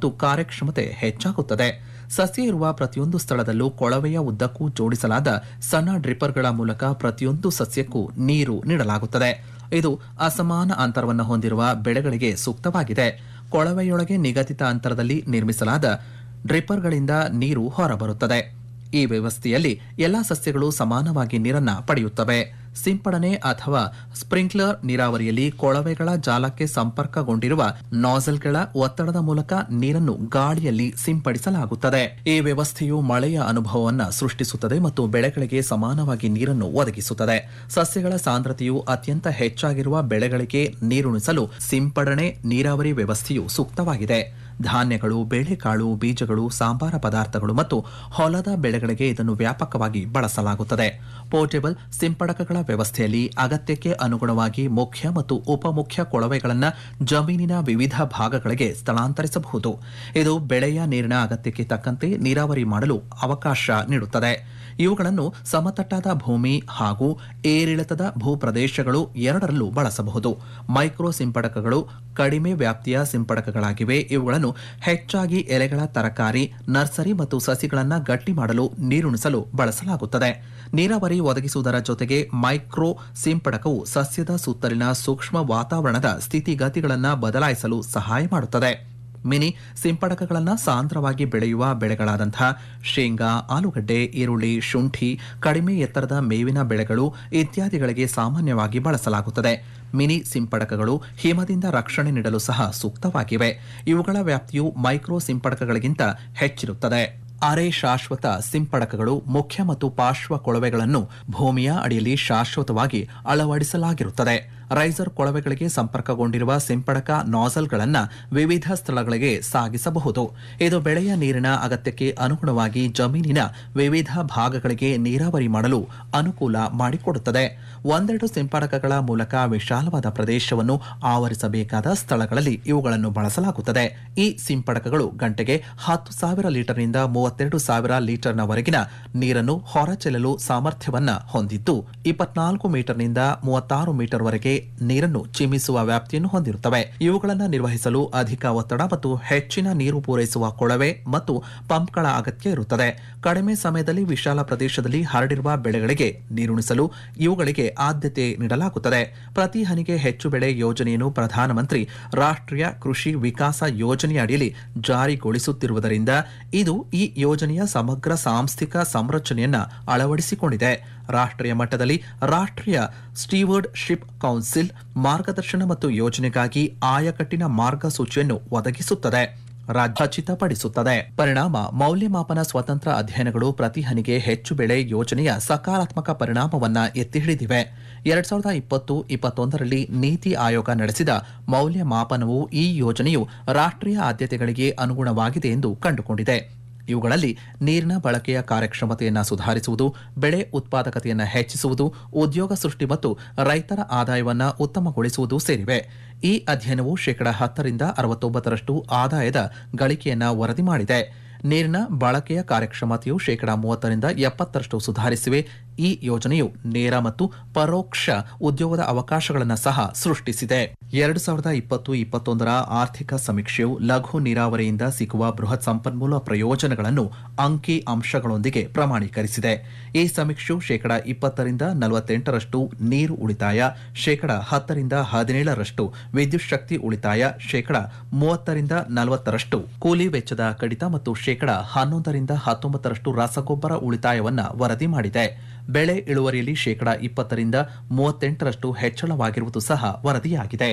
ಮತ್ತು ಕಾರ್ಯಕ್ಷಮತೆ ಹೆಚ್ಚಾಗುತ್ತದೆ ಸಸ್ಯ ಇರುವ ಪ್ರತಿಯೊಂದು ಸ್ಥಳದಲ್ಲೂ ಕೊಳವೆಯ ಉದ್ದಕ್ಕೂ ಜೋಡಿಸಲಾದ ಸಣ್ಣ ಡ್ರಿಪ್ಪರ್ಗಳ ಮೂಲಕ ಪ್ರತಿಯೊಂದು ಸಸ್ಯಕ್ಕೂ ನೀರು ನೀಡಲಾಗುತ್ತದೆ ಇದು ಅಸಮಾನ ಅಂತರವನ್ನು ಹೊಂದಿರುವ ಬೆಳೆಗಳಿಗೆ ಸೂಕ್ತವಾಗಿದೆ ಕೊಳವೆಯೊಳಗೆ ನಿಗದಿತ ಅಂತರದಲ್ಲಿ ನಿರ್ಮಿಸಲಾದ ಡ್ರಿಪ್ಪರ್ಗಳಿಂದ ನೀರು ಹೊರಬರುತ್ತದೆ ಈ ವ್ಯವಸ್ಥೆಯಲ್ಲಿ ಎಲ್ಲಾ ಸಸ್ಯಗಳು ಸಮಾನವಾಗಿ ನೀರನ್ನ ಪಡೆಯುತ್ತವೆ ಸಿಂಪಡಣೆ ಅಥವಾ ಸ್ಪ್ರಿಂಕ್ಲರ್ ನೀರಾವರಿಯಲ್ಲಿ ಕೊಳವೆಗಳ ಜಾಲಕ್ಕೆ ಸಂಪರ್ಕಗೊಂಡಿರುವ ನಾಸಲ್ಗಳ ಒತ್ತಡದ ಮೂಲಕ ನೀರನ್ನು ಗಾಳಿಯಲ್ಲಿ ಸಿಂಪಡಿಸಲಾಗುತ್ತದೆ ಈ ವ್ಯವಸ್ಥೆಯು ಮಳೆಯ ಅನುಭವವನ್ನು ಸೃಷ್ಟಿಸುತ್ತದೆ ಮತ್ತು ಬೆಳೆಗಳಿಗೆ ಸಮಾನವಾಗಿ ನೀರನ್ನು ಒದಗಿಸುತ್ತದೆ ಸಸ್ಯಗಳ ಸಾಂದ್ರತೆಯು ಅತ್ಯಂತ ಹೆಚ್ಚಾಗಿರುವ ಬೆಳೆಗಳಿಗೆ ನೀರುಣಿಸಲು ಸಿಂಪಡಣೆ ನೀರಾವರಿ ವ್ಯವಸ್ಥೆಯು ಸೂಕ್ತವಾಗಿದೆ ಧಾನ್ಯಗಳು ಬೇಳೆಕಾಳು ಬೀಜಗಳು ಸಾಂಬಾರ ಪದಾರ್ಥಗಳು ಮತ್ತು ಹೊಲದ ಬೆಳೆಗಳಿಗೆ ಇದನ್ನು ವ್ಯಾಪಕವಾಗಿ ಬಳಸಲಾಗುತ್ತದೆ ಪೋರ್ಟೇಬಲ್ ಸಿಂಪಡಕಗಳ ವ್ಯವಸ್ಥೆಯಲ್ಲಿ ಅಗತ್ಯಕ್ಕೆ ಅನುಗುಣವಾಗಿ ಮುಖ್ಯ ಮತ್ತು ಉಪಮುಖ್ಯ ಕೊಳವೆಗಳನ್ನು ಜಮೀನಿನ ವಿವಿಧ ಭಾಗಗಳಿಗೆ ಸ್ಥಳಾಂತರಿಸಬಹುದು ಇದು ಬೆಳೆಯ ನೀರಿನ ಅಗತ್ಯಕ್ಕೆ ತಕ್ಕಂತೆ ನೀರಾವರಿ ಮಾಡಲು ಅವಕಾಶ ನೀಡುತ್ತದೆ ಇವುಗಳನ್ನು ಸಮತಟ್ಟಾದ ಭೂಮಿ ಹಾಗೂ ಏರಿಳಿತದ ಭೂಪ್ರದೇಶಗಳು ಎರಡರಲ್ಲೂ ಬಳಸಬಹುದು ಮೈಕ್ರೋ ಸಿಂಪಡಕಗಳು ಕಡಿಮೆ ವ್ಯಾಪ್ತಿಯ ಸಿಂಪಡಕಗಳಾಗಿವೆ ಇವುಗಳನ್ನು ಹೆಚ್ಚಾಗಿ ಎಲೆಗಳ ತರಕಾರಿ ನರ್ಸರಿ ಮತ್ತು ಸಸಿಗಳನ್ನು ಗಟ್ಟಿ ಮಾಡಲು ನೀರುಣಿಸಲು ಬಳಸಲಾಗುತ್ತದೆ ನೀರಾವರಿ ಒದಗಿಸುವುದರ ಜೊತೆಗೆ ಮೈಕ್ರೋ ಸಿಂಪಡಕವು ಸಸ್ಯದ ಸುತ್ತಲಿನ ಸೂಕ್ಷ್ಮ ವಾತಾವರಣದ ಸ್ಥಿತಿಗತಿಗಳನ್ನು ಬದಲಾಯಿಸಲು ಸಹಾಯ ಮಾಡುತ್ತದೆ ಮಿನಿ ಸಿಂಪಡಕಗಳನ್ನು ಸಾಂದ್ರವಾಗಿ ಬೆಳೆಯುವ ಬೆಳೆಗಳಾದಂತಹ ಶೇಂಗಾ ಆಲೂಗಡ್ಡೆ ಈರುಳ್ಳಿ ಶುಂಠಿ ಕಡಿಮೆ ಎತ್ತರದ ಮೇವಿನ ಬೆಳೆಗಳು ಇತ್ಯಾದಿಗಳಿಗೆ ಸಾಮಾನ್ಯವಾಗಿ ಬಳಸಲಾಗುತ್ತದೆ ಮಿನಿ ಸಿಂಪಡಕಗಳು ಹಿಮದಿಂದ ರಕ್ಷಣೆ ನೀಡಲು ಸಹ ಸೂಕ್ತವಾಗಿವೆ ಇವುಗಳ ವ್ಯಾಪ್ತಿಯು ಮೈಕ್ರೋ ಸಿಂಪಡಕಗಳಿಗಿಂತ ಹೆಚ್ಚಿರುತ್ತದೆ ಅರೆ ಶಾಶ್ವತ ಸಿಂಪಡಕಗಳು ಮುಖ್ಯ ಮತ್ತು ಪಾರ್ಶ್ವ ಕೊಳವೆಗಳನ್ನು ಭೂಮಿಯ ಅಡಿಯಲ್ಲಿ ಶಾಶ್ವತವಾಗಿ ಅಳವಡಿಸಲಾಗಿರುತ್ತದೆ ರೈಸರ್ ಕೊಳವೆಗಳಿಗೆ ಸಂಪರ್ಕಗೊಂಡಿರುವ ಸಿಂಪಡಕ ನಾಸಲ್ಗಳನ್ನು ವಿವಿಧ ಸ್ಥಳಗಳಿಗೆ ಸಾಗಿಸಬಹುದು ಇದು ಬೆಳೆಯ ನೀರಿನ ಅಗತ್ಯಕ್ಕೆ ಅನುಗುಣವಾಗಿ ಜಮೀನಿನ ವಿವಿಧ ಭಾಗಗಳಿಗೆ ನೀರಾವರಿ ಮಾಡಲು ಅನುಕೂಲ ಮಾಡಿಕೊಡುತ್ತದೆ ಒಂದೆರಡು ಸಿಂಪಡಕಗಳ ಮೂಲಕ ವಿಶಾಲವಾದ ಪ್ರದೇಶವನ್ನು ಆವರಿಸಬೇಕಾದ ಸ್ಥಳಗಳಲ್ಲಿ ಇವುಗಳನ್ನು ಬಳಸಲಾಗುತ್ತದೆ ಈ ಸಿಂಪಡಕಗಳು ಗಂಟೆಗೆ ಹತ್ತು ಸಾವಿರ ಲೀಟರ್ನಿಂದ ಮೂವತ್ತೆರಡು ಸಾವಿರ ಲೀಟರ್ನವರೆಗಿನ ನೀರನ್ನು ಹೊರಚೆಲ್ಲಲು ಸಾಮರ್ಥ್ಯವನ್ನ ಹೊಂದಿದ್ದು ಇಪ್ಪತ್ನಾಲ್ಕು ಮೀಟರ್ನಿಂದ ಮೂವತ್ತಾರು ಮೀಟರ್ವರೆಗೆ ನೀರನ್ನು ಚಿಮ್ಮಿಸುವ ವ್ಯಾಪ್ತಿಯನ್ನು ಹೊಂದಿರುತ್ತವೆ ಇವುಗಳನ್ನು ನಿರ್ವಹಿಸಲು ಅಧಿಕ ಒತ್ತಡ ಮತ್ತು ಹೆಚ್ಚಿನ ನೀರು ಪೂರೈಸುವ ಕೊಳವೆ ಮತ್ತು ಪಂಪ್ಗಳ ಅಗತ್ಯ ಇರುತ್ತದೆ ಕಡಿಮೆ ಸಮಯದಲ್ಲಿ ವಿಶಾಲ ಪ್ರದೇಶದಲ್ಲಿ ಹರಡಿರುವ ಬೆಳೆಗಳಿಗೆ ನೀರುಣಿಸಲು ಇವುಗಳಿಗೆ ಆದ್ಯತೆ ನೀಡಲಾಗುತ್ತದೆ ಪ್ರತಿ ಹನಿಗೆ ಹೆಚ್ಚು ಬೆಳೆ ಯೋಜನೆಯನ್ನು ಪ್ರಧಾನಮಂತ್ರಿ ರಾಷ್ಟ್ರೀಯ ಕೃಷಿ ವಿಕಾಸ ಯೋಜನೆಯ ಅಡಿಯಲ್ಲಿ ಜಾರಿಗೊಳಿಸುತ್ತಿರುವುದರಿಂದ ಇದು ಈ ಯೋಜನೆಯ ಸಮಗ್ರ ಸಾಂಸ್ಥಿಕ ಸಂರಚನೆಯನ್ನ ಅಳವಡಿಸಿಕೊಂಡಿದೆ ರಾಷ್ಟ್ರೀಯ ಮಟ್ಟದಲ್ಲಿ ರಾಷ್ಟ್ರೀಯ ಸ್ಟೀವರ್ಡ್ ಶಿಪ್ ಕೌನ್ಸಿಲ್ ಮಾರ್ಗದರ್ಶನ ಮತ್ತು ಯೋಜನೆಗಾಗಿ ಆಯಕಟ್ಟಿನ ಮಾರ್ಗಸೂಚಿಯನ್ನು ಒದಗಿಸುತ್ತದೆ ರಾಜ್ಯ ಖಚಿತಪಡಿಸುತ್ತದೆ ಪರಿಣಾಮ ಮೌಲ್ಯಮಾಪನ ಸ್ವತಂತ್ರ ಅಧ್ಯಯನಗಳು ಪ್ರತಿ ಹನಿಗೆ ಹೆಚ್ಚು ಬೆಳೆ ಯೋಜನೆಯ ಸಕಾರಾತ್ಮಕ ಪರಿಣಾಮವನ್ನ ಎತ್ತಿ ಹಿಡಿದಿವೆ ಎರಡ್ ಸಾವಿರದ ಇಪ್ಪತ್ತು ಇಪ್ಪತ್ತೊಂದರಲ್ಲಿ ನೀತಿ ಆಯೋಗ ನಡೆಸಿದ ಮೌಲ್ಯಮಾಪನವು ಈ ಯೋಜನೆಯು ರಾಷ್ಟ್ರೀಯ ಆದ್ಯತೆಗಳಿಗೆ ಅನುಗುಣವಾಗಿದೆ ಎಂದು ಕಂಡುಕೊಂಡಿದೆ ಇವುಗಳಲ್ಲಿ ನೀರಿನ ಬಳಕೆಯ ಕಾರ್ಯಕ್ಷಮತೆಯನ್ನು ಸುಧಾರಿಸುವುದು ಬೆಳೆ ಉತ್ಪಾದಕತೆಯನ್ನು ಹೆಚ್ಚಿಸುವುದು ಉದ್ಯೋಗ ಸೃಷ್ಟಿ ಮತ್ತು ರೈತರ ಆದಾಯವನ್ನು ಉತ್ತಮಗೊಳಿಸುವುದು ಸೇರಿವೆ ಈ ಅಧ್ಯಯನವು ಶೇಕಡ ಹತ್ತರಿಂದ ಅರವತ್ತೊಂಬತ್ತರಷ್ಟು ಆದಾಯದ ಗಳಿಕೆಯನ್ನು ವರದಿ ಮಾಡಿದೆ ನೀರಿನ ಬಳಕೆಯ ಕಾರ್ಯಕ್ಷಮತೆಯು ಶೇಕಡ ಮೂವತ್ತರಿಂದ ಎಪ್ಪತ್ತರಷ್ಟು ಸುಧಾರಿಸಿವೆ ಈ ಯೋಜನೆಯು ನೇರ ಮತ್ತು ಪರೋಕ್ಷ ಉದ್ಯೋಗದ ಅವಕಾಶಗಳನ್ನು ಸಹ ಸೃಷ್ಟಿಸಿದೆ ಎರಡು ಸಾವಿರದ ಇಪ್ಪತ್ತು ಇಪ್ಪತ್ತೊಂದರ ಆರ್ಥಿಕ ಸಮೀಕ್ಷೆಯು ಲಘು ನೀರಾವರಿಯಿಂದ ಸಿಗುವ ಬೃಹತ್ ಸಂಪನ್ಮೂಲ ಪ್ರಯೋಜನಗಳನ್ನು ಅಂಕಿ ಅಂಶಗಳೊಂದಿಗೆ ಪ್ರಮಾಣೀಕರಿಸಿದೆ ಈ ಸಮೀಕ್ಷೆಯು ಶೇಕಡ ಇಪ್ಪತ್ತರಿಂದ ನಲವತ್ತೆಂಟರಷ್ಟು ನೀರು ಉಳಿತಾಯ ಶೇಕಡ ಹತ್ತರಿಂದ ಹದಿನೇಳರಷ್ಟು ವಿದ್ಯುತ್ ಶಕ್ತಿ ಉಳಿತಾಯ ಶೇಕಡ ಮೂವತ್ತರಿಂದ ನಲವತ್ತರಷ್ಟು ಕೂಲಿ ವೆಚ್ಚದ ಕಡಿತ ಮತ್ತು ಶೇಕಡ ಹನ್ನೊಂದರಿಂದ ಹತ್ತೊಂಬತ್ತರಷ್ಟು ರಸಗೊಬ್ಬರ ಉಳಿತಾಯವನ್ನ ವರದಿ ಮಾಡಿದೆ ಬೆಳೆ ಇಳುವರಿಯಲ್ಲಿ ಶೇಕಡ ಇಪ್ಪತ್ತರಿಂದ ಮೂವತ್ತೆಂಟರಷ್ಟು ಹೆಚ್ಚಳವಾಗಿರುವುದು ಸಹ ವರದಿಯಾಗಿದೆ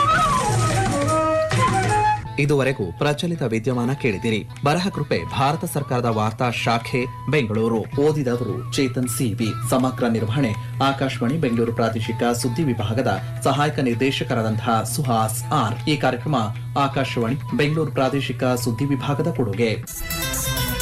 ಇದುವರೆಗೂ ಪ್ರಚಲಿತ ವಿದ್ಯಮಾನ ಕೇಳಿದಿರಿ ಬರಹ ಕೃಪೆ ಭಾರತ ಸರ್ಕಾರದ ವಾರ್ತಾ ಶಾಖೆ ಬೆಂಗಳೂರು ಓದಿದವರು ಚೇತನ್ ಸಿವಿ ಸಮಗ್ರ ನಿರ್ವಹಣೆ ಆಕಾಶವಾಣಿ ಬೆಂಗಳೂರು ಪ್ರಾದೇಶಿಕ ಸುದ್ದಿ ವಿಭಾಗದ ಸಹಾಯಕ ನಿರ್ದೇಶಕರಾದಂತಹ ಸುಹಾಸ್ ಆರ್ ಈ ಕಾರ್ಯಕ್ರಮ ಆಕಾಶವಾಣಿ ಬೆಂಗಳೂರು ಪ್ರಾದೇಶಿಕ ಸುದ್ದಿ ವಿಭಾಗದ ಕೊಡುಗೆ